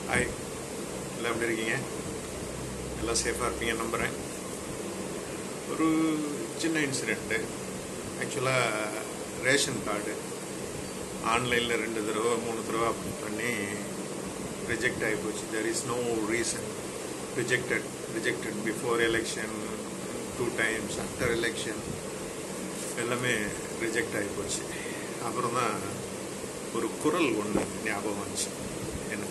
hi எல்லாம் எப்படி இருக்கீங்க எல்லாம் சேஃபாக இருப்பீங்க நம்புகிறேன் ஒரு சின்ன இன்சிடெண்ட்டு ஆக்சுவலாக ரேஷன் கார்டு ஆன்லைனில் ரெண்டு தடவை மூணு தடவை அப்ளை பண்ணி ரிஜெக்ட் ஆகி போச்சு there is no reason rejected rejected before election two times after election எல்லாமே ரிஜெக்ட் ஆகி போச்சு அப்புறம் தான் ஒரு குரல் ஒன்று ஞாபகம் வந்துச்சு என்ன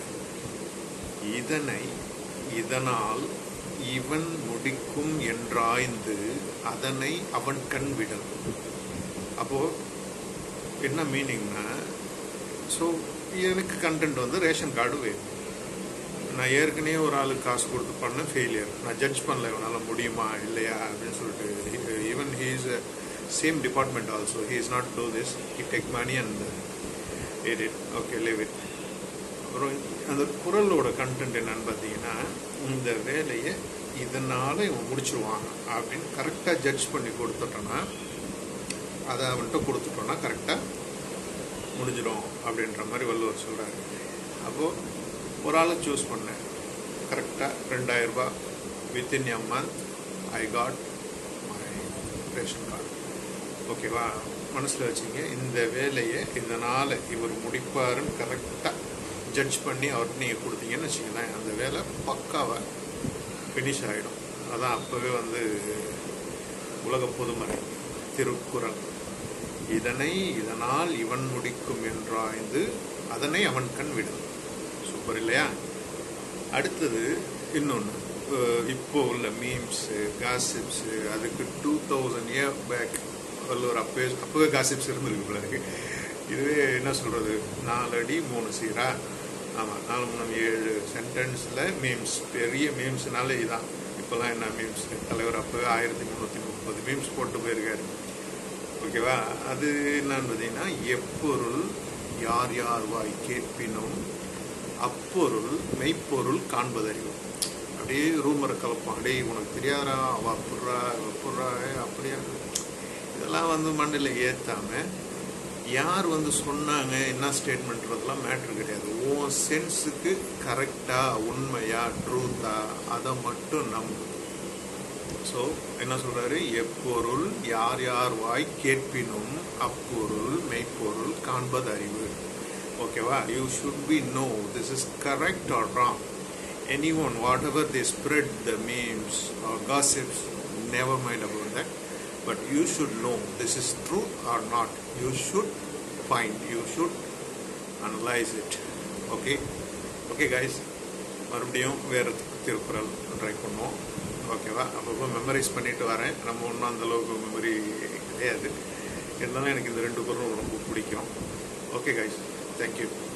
இதனை இதனால் இவன் முடிக்கும் என்றாய்ந்து அதனை அவன் கண் விடல் அப்போ என்ன மீனிங்னா ஸோ எனக்கு கண்டென்ட் வந்து ரேஷன் கார்டு வேணும் நான் ஏற்கனவே ஒரு ஆளுக்கு காசு கொடுத்து பண்ண ஃபெயிலியர் நான் ஜட்ஜ் பண்ணல இவனால் முடியுமா இல்லையா அப்படின்னு சொல்லிட்டு even he is same department also he is not to this he take money and edit okay leave it அப்புறம் அந்த குரலோட கண்டென்ட் என்னன்னு பார்த்தீங்கன்னா இந்த வேலையை இதனால் இவன் முடிச்சிருவான் அப்படின்னு கரெக்டாக ஜட்ஜ் பண்ணி கொடுத்துட்டோன்னா அதை அவன்கிட்ட கொடுத்துட்டோன்னா கரெக்டாக முடிஞ்சிடும் அப்படின்ற மாதிரி வள்ளுவர் சொல்கிறாரு அப்போது ஒரு ஆளை சூஸ் பண்ணேன் கரெக்டாக ரெண்டாயிரரூபா within a month I got my ration card ஓகேவா மனசில் வச்சுங்க இந்த வேலையை இதனால் இவர் முடிப்பாருன்னு கரெக்டாக ஜட்ஜ் பண்ணி அவர்கிட்ட நீங்கள் கொடுத்தீங்கன்னு வச்சுங்களேன் அந்த வேலை பக்காவாக ஃபினிஷ் ஆகிடும் அதான் அப்போவே வந்து உலக பொதுமறை திருக்குறள் இதனை இதனால் இவன் முடிக்கும் என்றாய்ந்து அதனை அவன் கண் விடும் சூப்பர் இல்லையா அடுத்தது இன்னொன்று இப்போ உள்ள மீம்ஸு காசிப்ஸு அதுக்கு டூ தௌசண்ட் இயர் பேக் வள்ளுவர் அப்பவே அப்போவே காசிப்ஸ் இருந்திருக்கு போல இருக்கு இதுவே என்ன சொல்கிறது நாலு அடி மூணு சீரா ஆமாம் நாலு மூணு ஏழு சென்டென்ஸில் மீம்ஸ் பெரிய மீம்ஸ்னால இதான் இப்போல்லாம் என்ன மீம்ஸ் தலைவர் அப்போவே ஆயிரத்தி முந்நூற்றி முப்பது மீம்ஸ் போட்டு போயிருக்காரு ஓகேவா அது என்னன்னு பார்த்தீங்கன்னா எப்பொருள் யார் யார் வாய் கேட்பினும் அப்பொருள் மெய்ப்பொருள் காண்பதறிவு அப்படியே ரூமரை கலப்பான் அப்படியே உனக்கு தெரியாதா அவ அப்புறா அப்புறா அப்படியா இதெல்லாம் வந்து மண்ணில் ஏற்றாம யார் வந்து சொன்னாங்க என்ன ஸ்டேட்மெண்ட்றதெல்லாம் மேட்ரு கிடையாது உன் சென்ஸுக்கு கரெக்டாக உண்மையா ட்ரூத்தா அதை மட்டும் நம்பு ஸோ என்ன சொல்றாரு எப்பொருள் யார் யார் வாய் கேட்பினும் அப்பொருள் மெய்ப்பொருள் காண்பது அறிவு ஓகேவா you should be know this is correct or wrong anyone whatever the spread the memes or gossips never mind about that but you should know this is true or not you should find you should analyse it okay okay guys மறுபடியும் வேறு Thirukkural try பண்ணுவோம் ஓகேவா அப்பப்போ memorise பண்ணிட்டு வரேன் நம்ம ஒன்றும் அந்தளவுக்கு மெமரி கிடையாது இருந்தாலும் எனக்கு இந்த ரெண்டு குரலும் ரொம்ப பிடிக்கும் ஓகே கைஸ் தேங்க்யூ